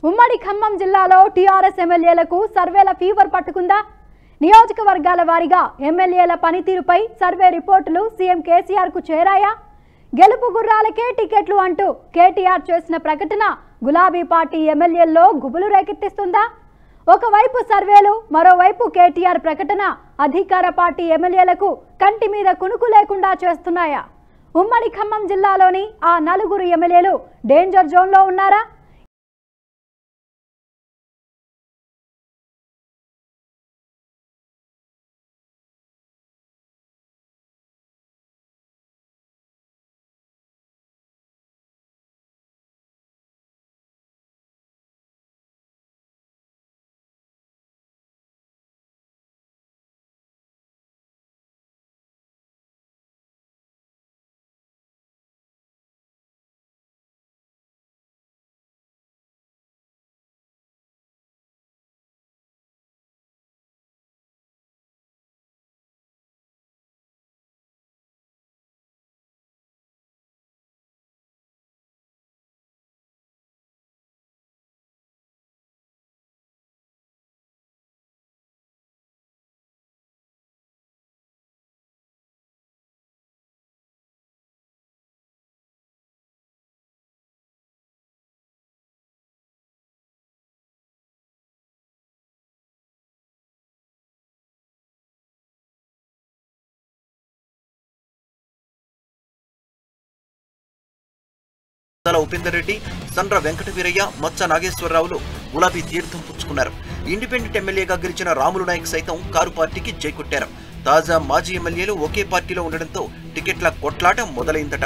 ఉమ్మడి ఖమ్మం జిల్లాలో టీఆర్ఎస్ ఎమ్మెల్యేలకు సర్వేల ఫీవర్ పట్టుకుందా నియోజకవర్గాల వారీగా ఎమ్మెల్యేల పనితీరుపై సర్వే రిపోర్టులు సీఎం కేసీఆర్ కు చేరాయా గెలుపు గుర్రాలకే టికెట్లు అంటూ కేటీఆర్ చేసిన ప్రకటన గులాబీ పార్టీ ఎమ్మెల్యేల్లో గుబులు రేకెత్తిస్తుందా ఒకవైపు సర్వేలు మరోవైపు కేటీఆర్ ప్రకటన అధికార పార్టీ ఎమ్మెల్యేలకు కంటి మీద కునుకు లేకుండా చేస్తున్నాయా ఉమ్మడి ఖమ్మం జిల్లాలోని ఆ నలుగురు ఎమ్మెల్యేలు డేంజర్ జోన్లో ఉన్నారా తల ఉపేందర్ రెడ్డి సండ్ర వెంకట వీరయ్య మచ్చ నాగేశ్వరరావులు గులాబీ తీర్థం పుచ్చుకున్నారు ఇండిపెండెంట్ ఎమ్మెల్యేగా గెలిచిన రాములు నాయక్ సైతం కారు పార్టీకి జై కొట్టారు తాజా మాజీ ఎమ్మెల్యేలు ఒకే పార్టీలో ఉండడంతో టికెట్ల కొట్లాట మొదలైందట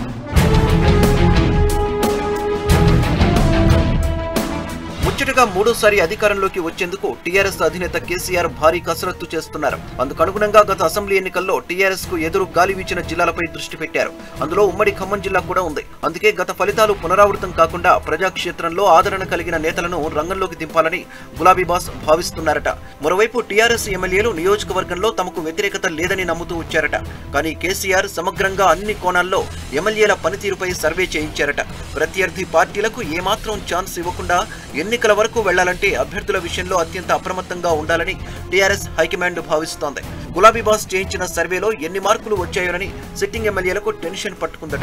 ముచ్చటగా మూడోసారి అధికారంలోకి వచ్చేందుకు టీఆర్ఎస్ అధినేత కేసీఆర్ భారీ కసరత్తు చేస్తున్నారు అందుకు అనుగుణంగా గత అసెంబ్లీ ఎన్నికల్లో టీఆర్ఎస్ కు ఎదురు గాలి వీచిన జిల్లాలపై దృష్టి పెట్టారు అందులో ఉమ్మడి ఖమ్మం జిల్లా కూడా ఉంది అందుకే గత ఫలితాలు పునరావృతం కాకుండా ప్రజాక్షేత్రంలో ఆదరణ కలిగిన నేతలను రంగంలోకి దింపాలని గులాబీ బాస్ భావిస్తున్నారట మరోవైపు టీఆర్ఎస్ ఎమ్మెల్యేలు నియోజకవర్గంలో తమకు వ్యతిరేకత లేదని నమ్ముతూ వచ్చారట కానీ కేసీఆర్ సమగ్రంగా అన్ని కోణాల్లో ఎమ్మెల్యేల పనితీరుపై సర్వే చేయించారట ప్రత్యర్థి పార్టీలకు ఏమాత్రం ఛాన్స్ ఇవ్వకుండా ఎన్నికల వరకు వెళ్లాలంటే అభ్యర్థుల విషయంలో అత్యంత అప్రమత్తంగా ఉండాలని టీఆర్ఎస్ హైకమాండ్ భావిస్తోంది గులాబీ బాస్ చేయించిన సర్వేలో ఎన్ని మార్కులు వచ్చాయోనని సిట్టింగ్ ఎమ్మెల్యేలకు టెన్షన్ పట్టుకుందట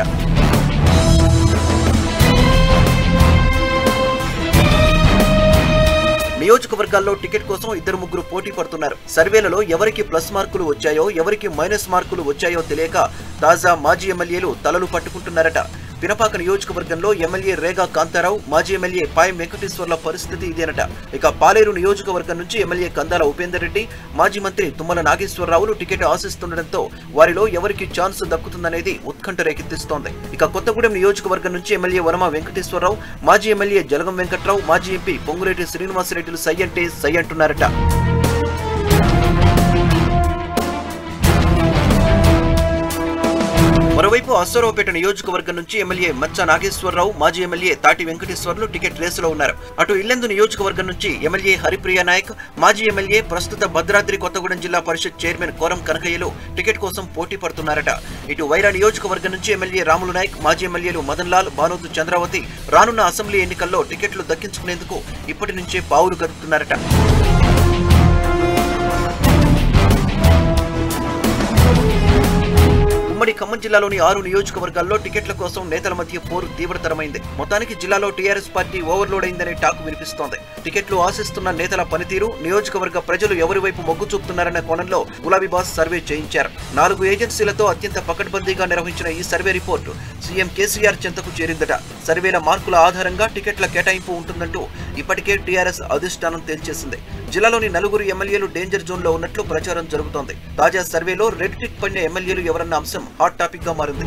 నియోజకవర్గాల్లో టికెట్ కోసం ఇద్దరు ముగ్గురు పోటీ పడుతున్నారు సర్వేలలో ఎవరికి ప్లస్ మార్కులు వచ్చాయో ఎవరికి మైనస్ మార్కులు వచ్చాయో తెలియక తాజా మాజీ ఎమ్మెల్యేలు తలలు పట్టుకుంటున్నారట పినపాక నియోజకవర్గంలో ఎమ్మెల్యే రేగా కాంతారావు మాజీ ఎమ్మెల్యే పాయం వెంకటేశ్వర్ల పరిస్థితి ఇదేనట ఇక పాలేరు నియోజకవర్గం నుంచి ఎమ్మెల్యే కందాల ఉపేందర్ రెడ్డి మాజీ మంత్రి తుమ్మల నాగేశ్వరరావులు టికెట్ ఆశిస్తుండటంతో వారిలో ఎవరికి ఛాన్స్ దక్కుతుందనేది ఉత్కంఠ రేకెత్తిస్తోంది ఇక కొత్తగూడెం నియోజకవర్గం నుంచి ఎమ్మెల్యే వనమ వెంకటేశ్వరరావు మాజీ ఎమ్మెల్యే జలగం వెంకట్రావు మాజీ ఎంపీ పొంగులేటి శ్రీనివాసరెడ్డిలు సై అంటే సై అంటున్నారట మరోవైపు అశ్వరావుపేట నియోజకవర్గం నుంచి ఎమ్మెల్యే మచ్చ నాగేశ్వరరావు మాజీ ఎమ్మెల్యే తాటి వెంకటేశ్వర్లు టికెట్ రేసులో ఉన్నారు అటు ఇల్లెందు నియోజకవర్గం నుంచి ఎమ్మెల్యే హరిప్రియ నాయక్ మాజీ ఎమ్మెల్యే ప్రస్తుత భద్రాద్రి కొత్తగూడెం జిల్లా పరిషత్ చైర్మన్ కోరం కనకయ్యలు టికెట్ కోసం పోటీ పడుతున్నారట ఇటు వైరా నియోజకవర్గం నుంచి ఎమ్మెల్యే రాములు నాయక్ మాజీ ఎమ్మెల్యేలు మదన్ లాల్ బానోతు చంద్రావతి రానున్న అసెంబ్లీ ఎన్నికల్లో టికెట్లు దక్కించుకునేందుకు ఇప్పటి నుంచే పావులు కదుపుతున్నారట ఉమ్మడి ఖమ్మం జిల్లాలోని ఆరు నియోజకవర్గాల్లో టికెట్ల కోసం నేతల మధ్య పోరు తీవ్రతరమైంది మొత్తానికి జిల్లాలో టీఆర్ఎస్ పార్టీ ఓవర్లోడ్ అయిందనే టాక్ వినిపిస్తోంది టికెట్లు ఆశిస్తున్న నేతల పనితీరు నియోజకవర్గ ప్రజలు ఎవరి వైపు మొగ్గు చూపుతున్నారన్న కోణంలో గులాబీ బాస్ సర్వే చేయించారు నాలుగు ఏజెన్సీలతో అత్యంత పకడ్బందీగా నిర్వహించిన ఈ సర్వే రిపోర్టు సీఎం కేసీఆర్ చెంతకు చేరిందట సర్వేల మార్కుల ఆధారంగా టికెట్ల కేటాయింపు ఉంటుందంటూ ఇప్పటికే టీఆర్ఎస్ అధిష్టానం తేల్చేసింది జిల్లాలోని నలుగురు ఎమ్మెల్యేలు డేంజర్ జోన్ లో ఉన్నట్లు ప్రచారం జరుగుతోంది తాజా సర్వేలో రెడ్ టిక్ పడిన ఎమ్మెల్యేలు ఎవరన్న అంశం హాట్ టాపిక్ గా మారింది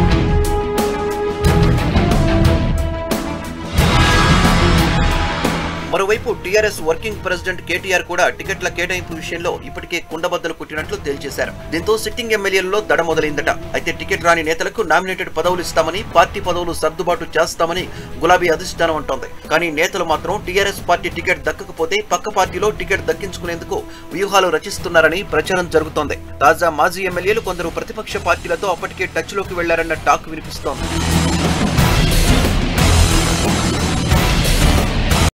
మరోవైపు టీఆర్ఎస్ వర్కింగ్ ప్రెసిడెంట్ కేటీఆర్ కూడా టికెట్ల కేటాయింపు విషయంలో ఇప్పటికే కుండబద్దలు కుట్టినట్లు తేల్చేశారు దీంతో సిట్టింగ్ ఎమ్మెల్యేలలో దడ మొదలైందట అయితే టికెట్ రాని నేతలకు నామినేటెడ్ పదవులు ఇస్తామని పార్టీ పదవులు సర్దుబాటు చేస్తామని గులాబీ అధిష్టానం అంటోంది కానీ నేతలు మాత్రం టీఆర్ఎస్ పార్టీ టికెట్ దక్కకపోతే పక్క పార్టీలో టికెట్ దక్కించుకునేందుకు వ్యూహాలు రచిస్తున్నారని ప్రచారం జరుగుతోంది తాజా మాజీ ఎమ్మెల్యేలు కొందరు ప్రతిపక్ష పార్టీలతో అప్పటికే టచ్ లోకి వెళ్లారన్న టాక్ వినిపిస్తోంది